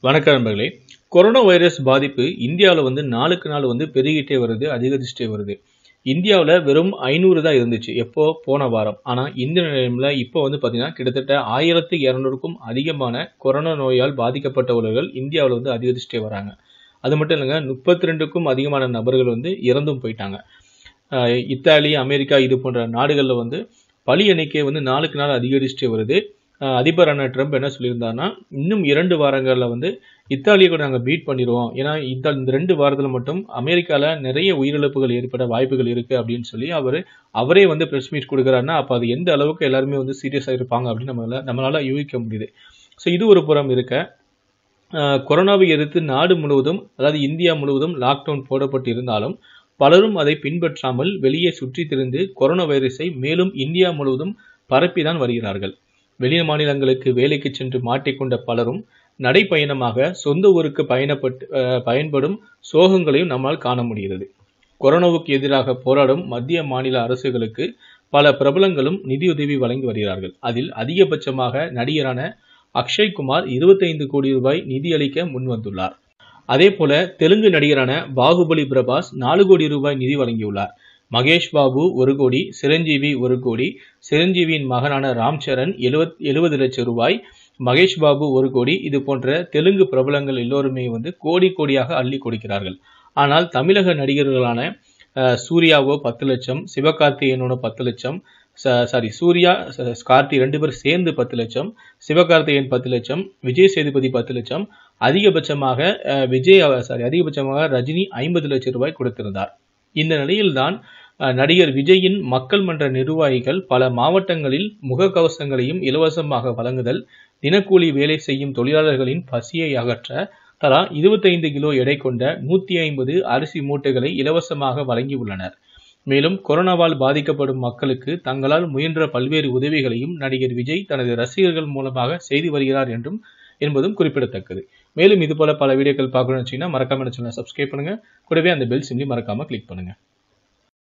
வணக்கம் நண்பர்களே corona virus பாதிப்பு இந்தியாவில் வந்து நாளுக்கு நாள் வந்து பெருகிட்டே வருது அதிகரிச்சுட்டே வருது இந்தியாவில் வெறும் ஐநூறு தான் இருந்துச்சு எப்போ போன வாரம் ஆனால் இந்த நிலையில் இப்போ வந்து பார்த்தீங்கன்னா கிட்டத்தட்ட ஆயிரத்து இரநூறுக்கும் அதிகமான கொரோனா நோயால் பாதிக்கப்பட்டவர்கள் இந்தியாவில் வந்து அதிகரிச்சுட்டே வராங்க அது மட்டும் இல்லைங்க முப்பத்தி ரெண்டுக்கும் அதிகமான நபர்கள் வந்து இறந்தும் போயிட்டாங்க ஆஹ் இத்தாலி அமெரிக்கா இது போன்ற நாடுகளில் வந்து பலி எண்ணிக்கை வந்து நாளுக்கு நாள் அதிகரிச்சுட்டே வருது ஆஹ் அதிபரான ட்ரம்ப் என்ன சொல்லியிருந்தாருன்னா இன்னும் இரண்டு வாரங்களில் வந்து இத்தாலியை கூட நாங்கள் பீட் பண்ணிடுவோம் ஏன்னா இந்த இந்த ரெண்டு வாரத்தில் மட்டும் அமெரிக்காவில் நிறைய உயிரிழப்புகள் ஏற்பட வாய்ப்புகள் இருக்குது அப்படின்னு சொல்லி அவர் அவரே வந்து ப்ரெஸ் மீட் கொடுக்குறாருன்னா அப்போ அது எந்த அளவுக்கு எல்லாருமே வந்து சீரியஸாக இருப்பாங்க அப்படின்னு நம்மளால நம்மளால யூகிக்க முடியுது ஸோ இது ஒரு புறம் இருக்க ஆஹ் கொரோனாவை எதிர்த்து நாடு முழுவதும் அதாவது இந்தியா முழுவதும் லாக்டவுன் போடப்பட்டு இருந்தாலும் பலரும் அதை பின்பற்றாமல் வெளியே சுற்றித் திரிந்து கொரோனா வைரஸை மேலும் இந்தியா முழுவதும் பரப்பிதான் வருகிறார்கள் வெளி மாநிலங்களுக்கு வேலைக்கு சென்று மாட்டிக்கொண்ட பலரும் நடைப்பயணமாக சொந்த ஊருக்கு பயணப்பட்டு ஆஹ் பயன்படும் சோகங்களையும் நம்மால் காண முடிகிறது கொரோனாவுக்கு எதிராக போராடும் மத்திய மாநில அரசுகளுக்கு பல பிரபலங்களும் நிதியுதவி வழங்கி வருகிறார்கள் அதில் அதிகபட்சமாக நடிகரான அக்ஷய் குமார் 25 கோடி ரூபாய் நிதியளிக்க முன்வந்துள்ளார் அதே போல தெலுங்கு நடிகரான பாகுபலி பிரபாஸ் நாலு கோடி ரூபாய் நிதி வழங்கியுள்ளார் மகேஷ் பாபு ஒரு கோடி சிரஞ்சீவி ஒரு கோடி சிரஞ்சீவியின் மகனான ராம் சரண் எழுவத் எழுபது லட்சம் ரூபாய் மகேஷ் பாபு ஒரு கோடி இது போன்ற தெலுங்கு பிரபலங்கள் எல்லோருமே வந்து கோடி கோடியாக அள்ளி கொடுக்கிறார்கள் ஆனால் தமிழக நடிகர்களான அஹ், சூர்யாவோ பத்து லட்சம் சிவகார்த்திகேயனோட பத்து லட்சம் சாரி சூர்யா ச- கார்த்தி ரெண்டு பேரும் சேர்ந்து பத்து லட்சம் சிவகார்த்திகேயன் பத்து லட்சம் விஜய் சேதுபதி பத்து லட்சம் அதிகபட்சமாக அஹ், விஜய் சாரி அதிகபட்சமாக ரஜினி ஐம்பது லட்சம் ரூபாய் கொடுத்திருந்தார் இந்த நிலையில்தான் அஹ், நடிகர் விஜயின் மக்கள் மன்ற நிர்வாகிகள் பல மாவட்டங்களில் முகக்கவசங்களையும் இலவசமாக வழங்குதல் தினக்கூலி வேலை செய்யும் தொழிலாளர்களின் பசியை அகற்ற தலா 25 கிலோ எடை கொண்ட நூத்தி ஐம்பது அரிசி மூட்டைகளை இலவசமாக வழங்கியுள்ளனர் மேலும் கொரோனாவால் பாதிக்கப்படும் மக்களுக்கு தங்களால் முயன்ற பல்வேறு உதவிகளையும் நடிகர் விஜய் தனது ரசிகர்கள் மூலமாக செய்து வருகிறார் என்றும் என்பதும் குறிப்பிடத்தக்கது மேலும் இது போல பல வீடியோக்கள் பார்க்கணும்னு வச்சீங்கன்னா மறக்காம சேனலை சப்ஸ்கிரைப் பண்ணுங்க கூடவே அந்த பெல் சிம்லி மறக்காம கிளிக் பண்ணுங்க